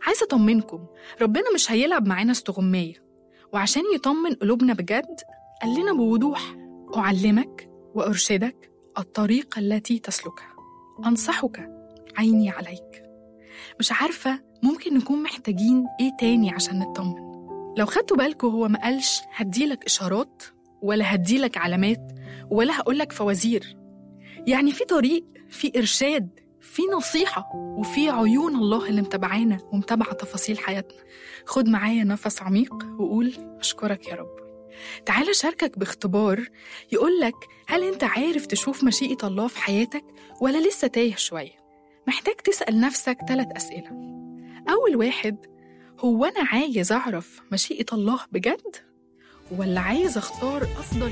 عايزة أطمنكم ربنا مش هيلعب معانا استغمية وعشان يطمن قلوبنا بجد قال لنا بوضوح أعلمك وأرشدك الطريق التي تسلكها أنصحك عيني عليك مش عارفة ممكن نكون محتاجين إيه تاني عشان نطمن لو خدتوا بالكم هو ما قالش هديلك إشارات ولا هديلك علامات ولا هقولك فوازير يعني في طريق في إرشاد في نصيحة وفي عيون الله اللي متابعانا ومتابعة تفاصيل حياتنا خد معايا نفس عميق وقول أشكرك يا رب تعالى شاركك باختبار يقولك هل أنت عارف تشوف مشيئة الله في حياتك ولا لسه تايه شوية محتاج تسأل نفسك ثلاث أسئلة أول واحد هو أنا عايز أعرف مشيئة الله بجد ولا عايز أختار أفضل